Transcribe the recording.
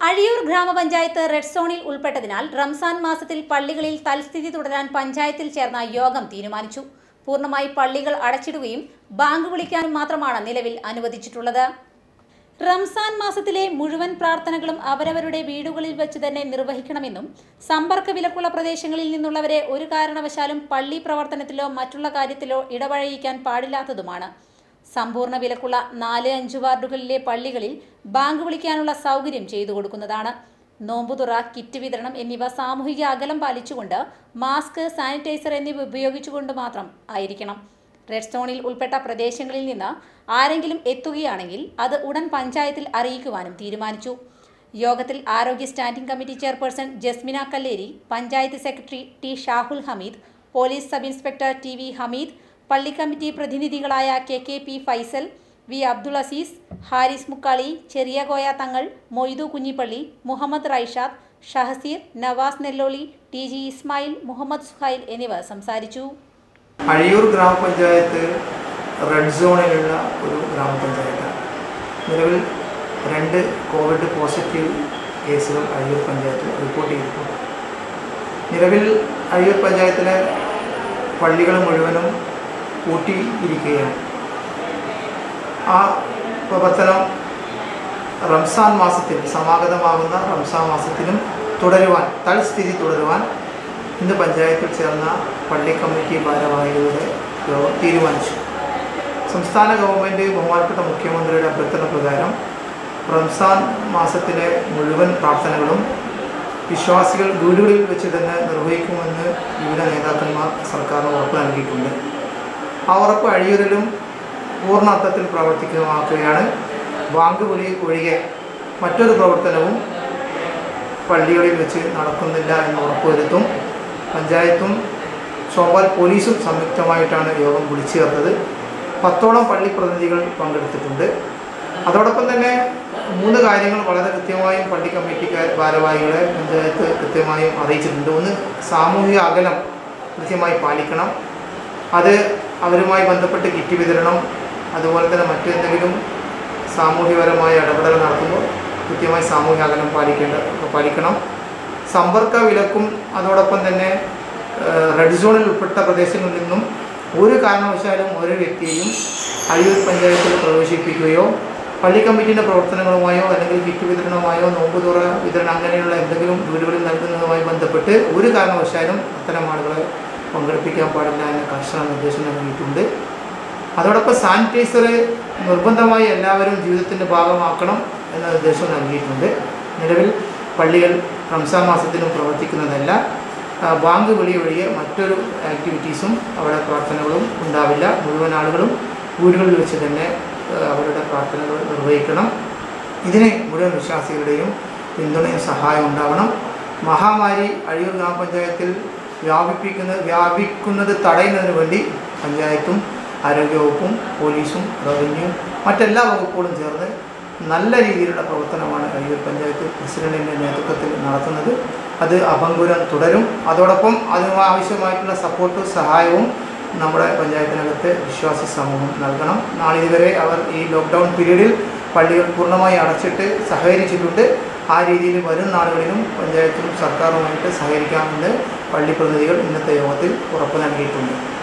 അഴിയൂർ ഗ്രാമപഞ്ചായത്ത് റെഡ് സോണിൽ ഉൾപ്പെട്ടതിനാൽ റംസാൻ മാസത്തിൽ പള്ളികളിൽ തൽസ്ഥിതി തുടരാൻ പഞ്ചായത്തിൽ ചേർന്ന യോഗം തീരുമാനിച്ചു പൂർണ്ണമായി പള്ളികൾ അടച്ചിടുകയും ബാങ്ക് വിളിക്കാനും മാത്രമാണ് നിലവിൽ അനുവദിച്ചിട്ടുള്ളത് റംസാൻ മാസത്തിലെ മുഴുവൻ പ്രാർത്ഥനകളും അവരവരുടെ വീടുകളിൽ വെച്ച് തന്നെ നിർവഹിക്കണമെന്നും സമ്പർക്ക വിലക്കുള്ള പ്രദേശങ്ങളിൽ നിന്നുള്ളവരെ ഒരു കാരണവശാലും പള്ളി പ്രവർത്തനത്തിലോ മറ്റുള്ള കാര്യത്തിലോ ഇടപഴകിക്കാൻ പാടില്ലാത്തതുമാണ് സമ്പൂർണ്ണ വിലക്കുള്ള നാല് അഞ്ച് വാർഡുകളിലെ പള്ളികളിൽ ബാങ്ക് വിളിക്കാനുള്ള സൗകര്യം ചെയ്തു കൊടുക്കുന്നതാണ് നോമ്പുതുറ കിറ്റ് വിതരണം എന്നിവ സാമൂഹിക അകലം പാലിച്ചുകൊണ്ട് മാസ്ക് സാനിറ്റൈസർ എന്നിവ ഉപയോഗിച്ചുകൊണ്ട് മാത്രം ആയിരിക്കണം റെഡ് സോണിൽ ഉൾപ്പെട്ട പ്രദേശങ്ങളിൽ നിന്ന് ആരെങ്കിലും എത്തുകയാണെങ്കിൽ അത് ഉടൻ പഞ്ചായത്തിൽ അറിയിക്കുവാനും തീരുമാനിച്ചു യോഗത്തിൽ ആരോഗ്യ standing committee chairperson Jasmina Kalleri panchayat secretary T Shahul Hameed police sub inspector T V Hameed പള്ളി കമ്മിറ്റി പ്രതിനിധികളായ K K P Faisal V Abdul Azeez Haris Mukkali Cheriya Koya Thangal Moidu Kunhippalli Muhammad Raishad Shahaseer Navas Nelloli T G Ismail Muhammad Suhail എന്നിവർ സംസാരിച്ചു അഴിയൂർ ഗ്രാമപഞ്ചായത്ത് റെഡ് സോണിലുള്ള ഒരു ഗ്രാമപഞ്ചായത്താണ് നിലവിൽ രണ്ട് കോവിഡ് പോസിറ്റീവ് കേസുകൾ അഴിയൂർ പഞ്ചായത്തിൽ റിപ്പോർട്ട് ചെയ്തിട്ടുണ്ട് നിലവിൽ അഴിയൂർ പഞ്ചായത്തിലെ പള്ളികൾ മുഴുവനും പൂട്ടിയിരിക്കുകയാണ് ആ പ്രവർത്തനം റംസാൻ മാസത്തിൽ സമാഗതമാകുന്ന റംസാൻ മാസത്തിലും തുടരുവാൻ തൽസ്ഥിതി തുടരുവാൻ ഇന്ന് പഞ്ചായത്തിൽ ചേർന്ന പള്ളി കമ്മിറ്റി ഭാരവാഹികളുടെ യോഗം തീരുമാനിച്ചു സംസ്ഥാന ഗവൺമെൻറ് ബഹുമാനപ്പെട്ട മുഖ്യമന്ത്രിയുടെ അഭ്യർത്ഥന പ്രകാരം റംസാൻ മാസത്തിലെ മുഴുവൻ പ്രാർത്ഥനകളും വിശ്വാസികൾ വീടുകളിൽ വെച്ച് തന്നെ നിർവഹിക്കുമെന്ന് വിവിധ നേതാക്കന്മാർ സർക്കാരിന് ഉറപ്പ് നൽകിയിട്ടുണ്ട് ആ ഉറപ്പ് അഴിയൂരിലും പൂർണ്ണ അർത്ഥത്തിൽ പ്രവർത്തിക്കുന്നതാക്കുകയാണ് ബാങ്ക് വിളി ഒഴികെ മറ്റൊരു പ്രവർത്തനവും പള്ളികളിൽ വെച്ച് നടക്കുന്നില്ല എന്ന് ഉറപ്പുവരുത്തും പഞ്ചായത്തും ചോമ്പാൽ പോലീസും സംയുക്തമായിട്ടാണ് യോഗം വിളിച്ചു ചേർത്തത് പത്തോളം പള്ളി പ്രതിനിധികൾ പങ്കെടുത്തിട്ടുണ്ട് അതോടൊപ്പം തന്നെ മൂന്ന് കാര്യങ്ങൾ വളരെ കൃത്യമായും പള്ളി കമ്മിറ്റിക്കാർ ഭാരവാഹികളെ പഞ്ചായത്ത് കൃത്യമായും അറിയിച്ചിട്ടുണ്ട് ഒന്ന് സാമൂഹിക അകലം കൃത്യമായി പാലിക്കണം അത് അവരുമായി ബന്ധപ്പെട്ട് കിറ്റ് വിതരണം അതുപോലെ തന്നെ മറ്റെന്തെങ്കിലും സാമൂഹികപരമായ ഇടപെടൽ നടത്തുമ്പോൾ കൃത്യമായി സാമൂഹിക അകലം പാലിക്കേണ്ട പാലിക്കണം സമ്പർക്ക വിലക്കും അതോടൊപ്പം തന്നെ ഏഹ്, റെഡ് സോണിൽ ഉൾപ്പെട്ട പ്രദേശങ്ങളിൽ നിന്നും ഒരു കാരണവശാലും ഒരു വ്യക്തിയെയും അഴിയൂർ പഞ്ചായത്തിൽ പ്രവേശിപ്പിക്കുകയോ പള്ളി കമ്മിറ്റിൻ്റെ പ്രവർത്തനങ്ങളുമായോ അല്ലെങ്കിൽ കിറ്റ് വിതരണവുമായോ നോമ്പുതുറ വിതരണം അങ്ങനെയുള്ള എന്തെങ്കിലും വീടുകളിൽ നൽകുന്നതുമായി ബന്ധപ്പെട്ട് ഒരു കാരണവശാലും അത്തരം ആളുകളെ പങ്കെടുപ്പിക്കാൻ പാടില്ല എന്ന കർശന നിർദ്ദേശം നൽകിയിട്ടുണ്ട് അതോടൊപ്പം സാനിറ്റൈസർ നിർബന്ധമായി എല്ലാവരും ജീവിതത്തിൻ്റെ ഭാഗമാക്കണം എന്ന നിർദ്ദേശം നൽകിയിട്ടുണ്ട് നിലവിൽ പള്ളികൾ റംസാൻ മാസത്തിലും പ്രവർത്തിക്കുന്നതല്ല ആ, ബാങ്ക് വിളി ഒഴികെ മറ്റൊരു ആക്ടിവിറ്റീസും അവിടെ പ്രാർത്ഥനകളും ഉണ്ടാവില്ല മുഴുവൻ ആളുകളും വീടുകളിൽ വെച്ച് തന്നെ ആ, അവരുടെ പ്രാർത്ഥനകൾ നിർവഹിക്കണം ഇതിന് മുഴുവൻ വിശ്വാസികളുടെയും പിന്തുണയും സഹായം ഉണ്ടാവണം മഹാമാരി അഴിയൂർ ഗ്രാമപഞ്ചായത്തിൽ വ്യാപിപ്പിക്കുന്നത് വ്യാപിക്കുന്നത് തടയുന്നതിന് വേണ്ടി പഞ്ചായത്തും ആരോഗ്യവകുപ്പും പോലീസും റവന്യൂ മറ്റെല്ലാ വകുപ്പുകളും ചേർന്ന് നല്ല രീതിയിലുള്ള പ്രവർത്തനമാണ് അഴിയൂർ പഞ്ചായത്ത് പ്രസിഡന്റിൻ്റെ നേതൃത്വത്തിൽ നടത്തുന്നത് അത് അഭംഗുരം തുടരും അതോടൊപ്പം അതിന് ആവശ്യമായിട്ടുള്ള സപ്പോർട്ടും സഹായവും നമ്മുടെ പഞ്ചായത്തിനകത്ത് വിശ്വാസി സമൂഹം നൽകണം നാളിതുവരെ അവർ ഈ ലോക്ക്ഡൗൺ പീരീഡിൽ പള്ളികൾ പൂർണ്ണമായി അടച്ചിട്ട് സഹകരിച്ചിട്ടുണ്ട് ആ രീതിയിൽ വരും നാളുകളിലും പഞ്ചായത്തിലും സർക്കാരുമായിട്ട് സഹകരിക്കാമെന്ന് പള്ളി പ്രതിനിധികൾ ഇന്നത്തെ യോഗത്തിൽ ഉറപ്പ് നൽകിയിട്ടുണ്ട്